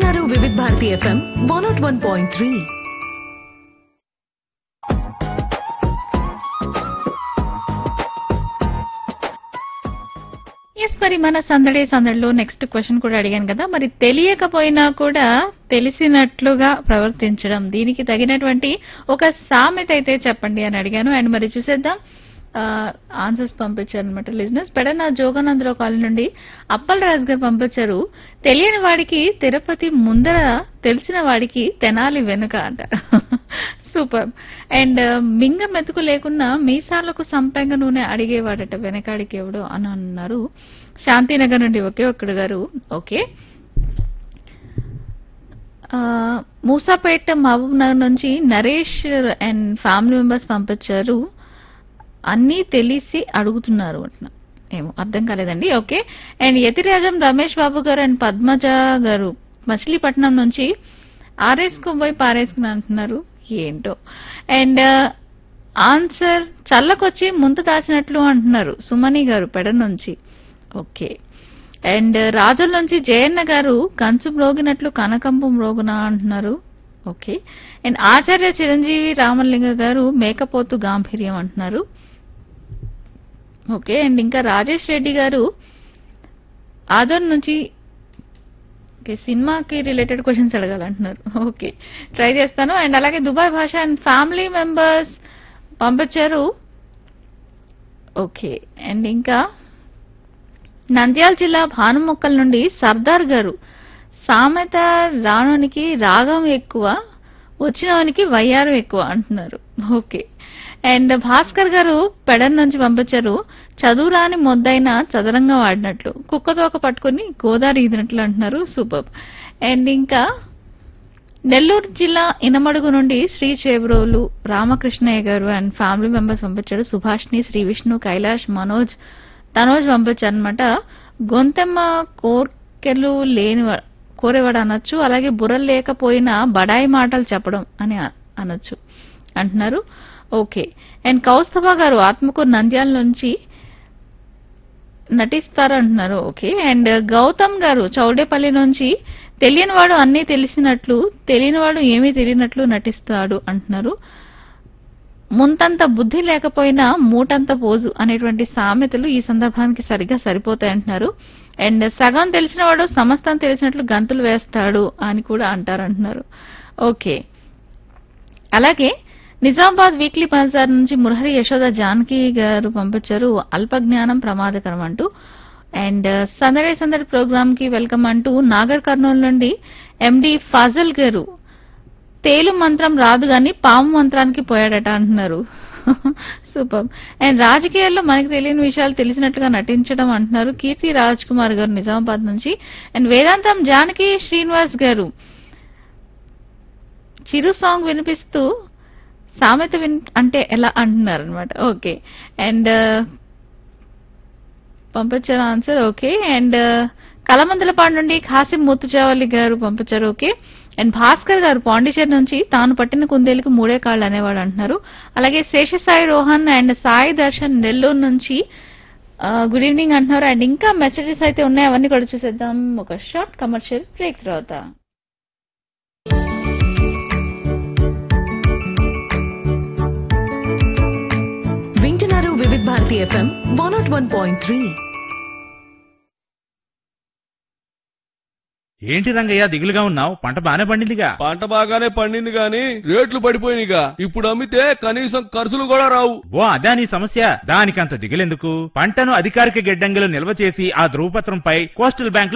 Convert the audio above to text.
వింటున్నారు Vividh Bharati FM one naught one point three yes మరి మన సందడి సందడిలో నెక్స్ట్ క్వశ్చన్ కూడా అడిగాను కదా మరి తెలియకపోయినా కూడా తెలిసినట్లుగా ప్రవర్తించడం దీనికి తగినటువంటి ఒక సామెత అయితే చెప్పండి అని అడిగాను అండ్ మరి చూసేద్దాం ఆన్సర్స్ పంపించారు అనమాట లిజినెస్ పెడన జోగానందరావు కాలనీ నుండి అప్పల్ రాజు గారు పంపించారు తెలియని వాడికి తిరుపతి ముందర తెలిసిన వాడికి తెనాలి వెనుక అంట సూపర్ అండ్ మింగ మెతుకు లేకున్నా మీసాలకు సంపంగ నూనె అడిగేవాడట వెనకాడికి ఎవడో అని అన్నారు శాంతినగర్ నుండి ఒకే ఒక్కడు గారు ఓకే ఆ, మూసాపేట మహబూబ్ నగర్ నుంచి నరేష్ అండ్ ఫ్యామిలీ మెంబర్స్ పంపించారు అన్నీ తెలిసి అడుగుతున్నారు అంటున్నా ఏమో అర్థం కాలేదండి okay and Yathirajam Ramesh Babu garu and Padmaja గారు మచిలీపట్నం నుంచి ఆరేసుకుని పోయి పారేసుకుని అంటున్నారు ఏంటో అండ్ ఆన్సర్ చల్లకొచ్చి ముంత దాచినట్లు అంటున్నారు సుమని గారు పెడ నుంచి ఓకే అండ్ రాజుల నుంచి జయన్న గారు కంచు మ్రోగినట్లు కనకంపు మ్రోగున అంటున్నారు ఓకే అండ్ ఆచార్య చిరంజీవి రామలింగ గారు మేకపోతు గాంభీర్యం అంటున్నారు ఓకే అండ్ ఇంకా రాజేష్ రెడ్డి గారు ఆదర్ నుంచి ఓకే సినిమాకి రిలేటెడ్ క్వశ్చన్స్ అడగాలంటున్నారు ఓకే ట్రై చేస్తాను అండ్ అలాగే Dubai Basha and family members పంపించారు ఓకే అండ్ ఇంకా నంద్యాల జిల్లా భానుమొక్కల నుండి సర్దార్ గారు సామెత రానునికి రాగం ఎక్కువ వచ్చినవానికి వయ్యారం ఎక్కువ అంటున్నారు ఓకే అండ్ భాస్కర్ గారు పెడన్ నుంచి పంపించారు చదువురాని మొద్దైన చదరంగా వాడినట్లు కుక్కతోక పట్టుకుని గోదావరి ఈదినట్లు అంటున్నారు సూపర్ అండ్ ఇంకా నెల్లూరు జిల్లా ఇనమడుగు నుండి శ్రీ చేబ్రోలు రామకృష్ణయ్య గారు అండ్ ఫ్యామిలీ మెంబర్స్ పంపించారు సుభాష్ని శ్రీ విష్ణు కైలాష్ మనోజ్ తనోజ్ పంపించారు అనమాట గొంతెమ్మ కోర్కెలు లేని కోరేవాడు అనొచ్చు అలాగే బుర్రలు లేకపోయినా బడాయి మాటలు చెప్పడం అని అ- అనొచ్చు అంటున్నారు ఓకే అండ్ కౌస్తభ గారు ఆత్మకూరు నంద్యాల నుంచి నటిస్తారు అంటున్నారు ఓకే అండ్ గౌతమ్ గారు చౌడేపల్లి నుంచి తెలియనివాడు అన్నీ తెలిసినట్లు తెలియనివాడు ఏమీ తెలియనట్లు నటిస్తాడు అంటున్నారు ముంతంత బుద్ధి లేకపోయినా మూటంత పోజు అనేటువంటి సామెతలు ఈ సందర్భానికి సరిగ్గా సరిపోతాయి అంటున్నారు అండ్ సగం తెలిసినవాడు సమస్తం తెలిసినట్లు గంతులు వేస్తాడు అని కూడా అంటారు అంటున్నారు ఓకే అలాగే నిజామాబాద్ వీక్లీ బజార్ నుంచి మురహరి యశోద జానకి గారు పంపించారు అల్ప జ్ఞానం ప్రమాదకరం అంటూ అండ్ సందడి సందడి ప్రోగ్రామ్ కి వెల్కమ్ అంటూ నాగర్ కర్నూలు నుండి ఎండి ఫజల్ గారు తేలు మంత్రం రాదు గాని పాము మంత్రానికి పోయాడట అంటున్నారు సూపర్ అండ్ రాజకీయాల్లో మనకి తెలియని విషయాలు తెలిసినట్లుగా నటించడం అంటున్నారు కీర్తి రాజ్ కుమార్ గారు నిజామాబాద్ నుంచి అండ్ వేదాంతం జానకి శ్రీనివాస్ గారు చిరు సాంగ్ వినిపిస్తూ సామెత విన్ అంటే ఎలా అంటున్నారు అనమాట ఓకే అండ్ పంపించారు ఆన్సర్ ఓకే అండ్ కలమందలపాడు నుండి ఖాసిం ముత్తుచావల్లి గారు పంపించారు ఓకే అండ్ భాస్కర్ గారు పాండిచేరి నుంచి తాను పట్టిన కుందేలకు మూడే కాళ్ళు అనేవాడు అంటున్నారు అలాగే శేషసాయి రోహన్ అండ్ సాయి దర్శన్ నెల్లూరు నుంచి గుడ్ ఈవినింగ్ అంటున్నారు అండ్ ఇంకా మెసేజెస్ అయితే ఉన్నాయి అవన్నీ కూడా చూసేద్దాం ఒక షార్ట్ కమర్షియల్ బ్రేక్ తర్వాత వింటున్నారు Vividh Bharati FM one naught one point three ఏంటి రంగయ్య దిగులుగా ఉన్నావు పంట బానే పండిందిగా పంట బాగానే పండింది గాని రేట్లు పడిపోయినాయిగా ఇప్పుడు అమ్మితే కనీసం ఖర్చులు కూడా రావు ఓ అదా నీ సమస్య దానికంత దిగులెందుకు పంటను అధికారిక గిడ్డంగిలో నిల్వ చేసి ఆ ధృవపత్రంపై కోస్టల్ బ్యాంక్